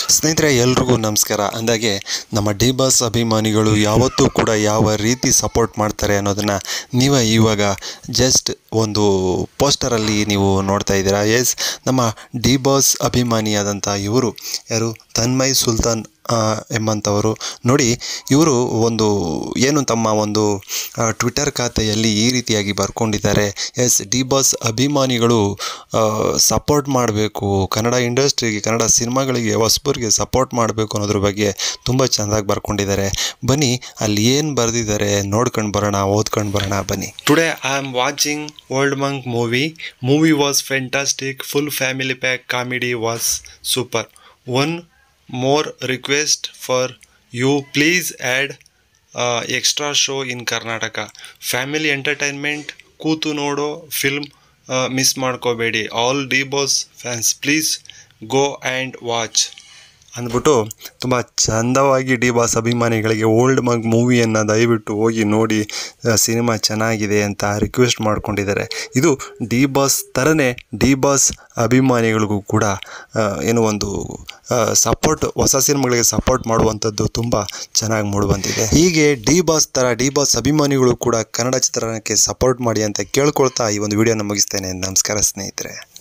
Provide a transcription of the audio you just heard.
ಸ್ನೇಹಿತರೆ ಎಲ್ರಿಗೂ ನಮಸ್ಕಾರ ಅಂದಾಗೆ ನಮ್ಮ ಡಿ ಬಾಸ್ ಅಭಿಮಾನಿಗಳು ಯಾವತ್ತೂ ಕೂಡ ಯಾವ ರೀತಿ ಸಪೋರ್ಟ್ ಮಾಡ್ತಾರೆ ಅನ್ನೋದನ್ನು ನೀವೇ ಇವಾಗ ಜಸ್ಟ್ ಒಂದು ಪೋಸ್ಟರಲ್ಲಿ ನೀವು ನೋಡ್ತಾ ಇದ್ದೀರಾ ಎಸ್ ನಮ್ಮ ಡಿ ಬಾಸ್ ಅಭಿಮಾನಿಯಾದಂಥ ಇವರು ಯಾರು ತನ್ಮಯ್ ಸುಲ್ತಾನ್ ಆ, ಎಂಬಂಥವರು ನೋಡಿ ಇವರು ಒಂದು ಏನು ತಮ್ಮ ಒಂದು ಆ, ಟ್ವಿಟರ್ ಖಾತೆಯಲ್ಲಿ ಈ ರೀತಿಯಾಗಿ ಬರ್ಕೊಂಡಿದ್ದಾರೆ ಎಸ್ ಡಿ ಬಾಸ್ ಅಭಿಮಾನಿಗಳು ಸಪೋರ್ಟ್ ಮಾಡಬೇಕು ಕನ್ನಡ ಇಂಡಸ್ಟ್ರಿಗೆ ಕನ್ನಡ ಸಿನಿಮಾಗಳಿಗೆ ಹೊಸಬರಿಗೆ ಸಪೋರ್ಟ್ ಮಾಡಬೇಕು ಅನ್ನೋದ್ರ ಬಗ್ಗೆ ತುಂಬ ಚೆಂದಾಗಿ ಬರ್ಕೊಂಡಿದ್ದಾರೆ ಬನ್ನಿ ಅಲ್ಲಿ ಏನು ಬರೆದಿದ್ದಾರೆ ನೋಡ್ಕೊಂಡು ಬರೋಣ ಓದ್ಕೊಂಡು ಬರೋಣ ಬನ್ನಿ today I am watching old monk movie movie was fantastic full family pack comedy was super one more request for you please add uh, extra show in karnataka family entertainment ಕೂತು ನೋಡೋ ಫಿಲ್ಮ್ ಮಿಸ್ ಮಾಡ್ಕೋಬೇಡಿ all D boss fans please go and watch ಅಂದ್ಬಿಟ್ಟು ತುಂಬ ಚಂದವಾಗಿ D boss ಅಭಿಮಾನಿಗಳಿಗೆ old monk ಮೂವಿಯನ್ನು ದಯವಿಟ್ಟು ಹೋಗಿ ನೋಡಿ ಸಿನಿಮಾ ಚೆನ್ನಾಗಿದೆ ಅಂತ ರಿಕ್ವೆಸ್ಟ್ ಮಾಡ್ಕೊಂಡಿದ್ದಾರೆ ಇದು ಡಿ ಬಾಸ್ ಥರನೇ ಡಿ ಬಾಸ್ ಅಭಿಮಾನಿಗಳಿಗೂ ಕೂಡ ಆ, ಏನು ಒಂದು ಸಪೋರ್ಟ್ ಹೊಸ ಸಿನಿಮಾಗಳಿಗೆ ಸಪೋರ್ಟ್ ಮಾಡುವಂಥದ್ದು ತುಂಬ ಚೆನ್ನಾಗಿ ಮೂಡಿಬಂದಿದೆ ಹೀಗೆ ಡಿ ಬಾಸ್ ಥರ ಡಿ ಬಾಸ್ ಅಭಿಮಾನಿಗಳು ಕೂಡ ಕನ್ನಡ ಚಿತ್ರರಂಗಕ್ಕೆ ಸಪೋರ್ಟ್ ಮಾಡಿ ಅಂತ ಕೇಳ್ಕೊಳ್ತಾ ಈ ಒಂದು ವಿಡಿಯೋನ ಮುಗಿಸ್ತೇನೆ ನಮಸ್ಕಾರ ಸ್ನೇಹಿತರೆ